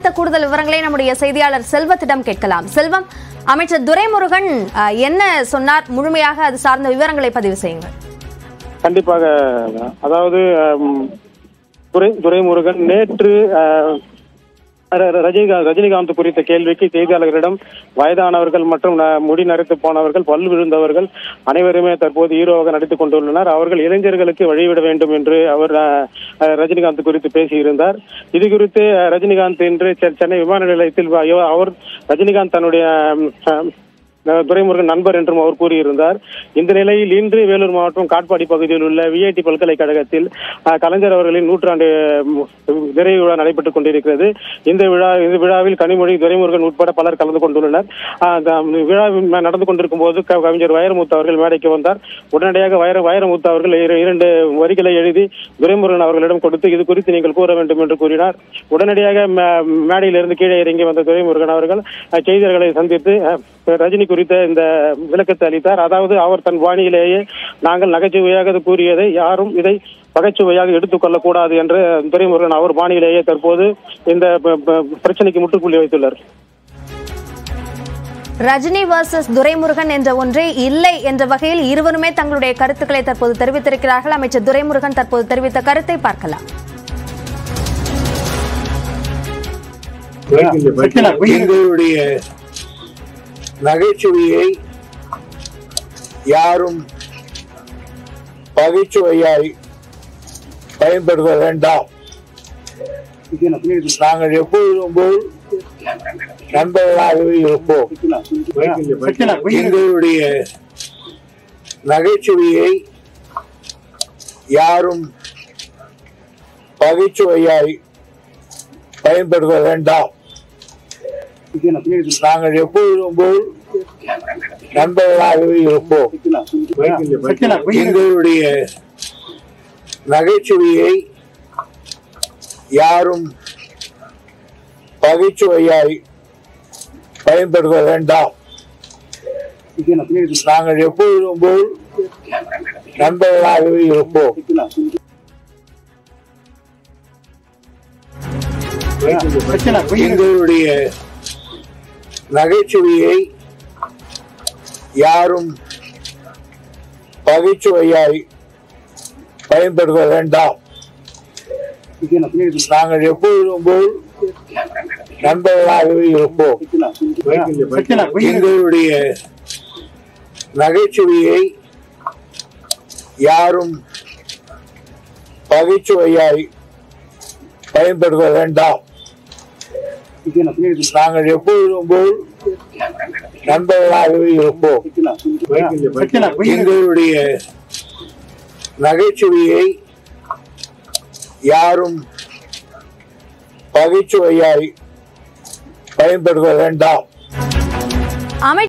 குறித்த கூடுதல் விவரங்களை நம்முடைய செய்தியாளர் செல்வத்திடம் கேட்கலாம் செல்வம் அமைச்சர் துரைமுருகன் அஹ், என்ன சொன்னார் முழுமையாக அது சார்ந்த விவரங்களை பதிவு செய்யுங்கள் கண்டிப்பாக அதாவது ஹம், துரை துரைமுருகன் நேற்று அஹ், ர- ர- ரஜினிகாந்த் ரஜினிகாந்த் குறித்த கேள்விக்கு செய்தியாளர்களிடம் வயதானவர்கள் மற்றும் ந- முடி நரைத்து போனவர்கள் பல் விழுந்தவர்கள் அனைவருமே தற்போது ஹீரோவாக நடித்துக் கொண்டுள்ளனர் அவர்கள் இளைஞர்களுக்கு வழிவிட வேண்டும் என்று அவர் அஹ், அஹ், ரஜினிகாந்த் குறித்து பேசியிருந்தார் இது குறித்து அஹ், ரஜினிகாந்த் இன்று செ- சென்னை விமான நிலையத்தில் வ- அவர் ரஜினிகாந்த் தன்னுடைய ஹம், ஹம், துரைமுருகன் நண்பர் என்றும் அவர் கூறியிருந்தார் இந்த நிலையில் இன்று வேலூர் மாவட்டம் காட்பாடி பகுதியில் உள்ள விஐடி பல்கலைக்கழகத்தில் அஹ், கலைஞர் அவர்களின் நூற்றாண்டு ம், நிறைவு விழா நடைபெற்றுக் கொண்டிருக்கிறது இந்த விழா இந்த விழாவில் கனிமொழி துரைமுருகன் உட்பட பலர் கலந்து கொண்டுள்ளனர் அஹ், அந்த விழா நடந்து கொண்டிருக்கும் போது க- கவிஞர் வைரமுத்து அவர்கள் மேடைக்கு வந்தார் உடனடியாக வைர வைரமுத்து அவர்கள் இர- இரண்டு வரிகளை எழுதி துரைமுருகன் அவர்களிடம் கொடுத்து இது குறித்து நீங்கள் கூற வேண்டும் என்று கூறினார் உடனடியாக மே- மேடையிலிருந்து கீழே இறங்கி வந்த துரைமுருகன் அவர்கள் அஹ், செய்தியாளர்களை சந்தித்து அஹ், ரஜினி குறித்த இந்த விளக்கத்தை அளித்தார் அதாவது அவர் தன் வாணியிலேயே நாங்கள் நகைச்சுவையாக இது கூறியதை யாரும் இதை பகைச்சுவையாக எடுத்துக்கொள்ளக் கூடாது என்று துரைமுருகன் அவர் பாணியிலேயே தற்போது இந்த ப- ப- பிரச்சனைக்கு முற்றுப்புள்ளி வைத்துள்ளார் ரஜினி வர்சஸ் துரைமுருகன் என்ற ஒன்றே இல்லை என்ற வகையில் இருவருமே தங்களுடைய கருத்துக்களை தற்போது தெரிவித்திருக்கிறார்கள் அமைச்சர் துரைமுருகன் தற்போது தெரிவித்த கருத்தை பார்க்கலாம் எங்களுடைய நகைச்சுவையை யாரும் பகைச்சுவையாய் பயன்படுத்த வேண்டாம் நாங்கள் எப்பொழுதும் போல் நண்பர்களாகவே இருப்போம் எங்களுடைய நகைச்சுவையை யாரும் பகைச்சுவையாய் பயன்படுத்த வேண்டாம் நாங்கள் எப்பொழுதும் போல் நண்பர்களாகவே இருப்போம் எங்களுடைய நகைச்சுவையை யாரும் பகைச்சுவையாய் பயன்படுத்த வேண்டாம் நாங்கள் எப்பொழுதும் போல் நண்பர்களாகவே இருப்போம் எங்களுடைய நகைச்சுவையை யாரும் பகைச்சுவையாய் பயன்படுத்த வேண்டாம் நாங்கள் எப்பொழுதும் போல் நண்பர்களாகவே இருப்போம் எங்களுடைய நகைச்சுவையை யாரும் பகைச்சுவையாய் பயன்படுத்த வேண்டாம் நாங்கள் எப்பொழுதும் போல் நண்பர்களாகவே இருப்போம் எங்களுடைய நகைச்சுவையை யாரும் பகைச்சுவையாய் பயன்படுத்த வேண்டாம் அமை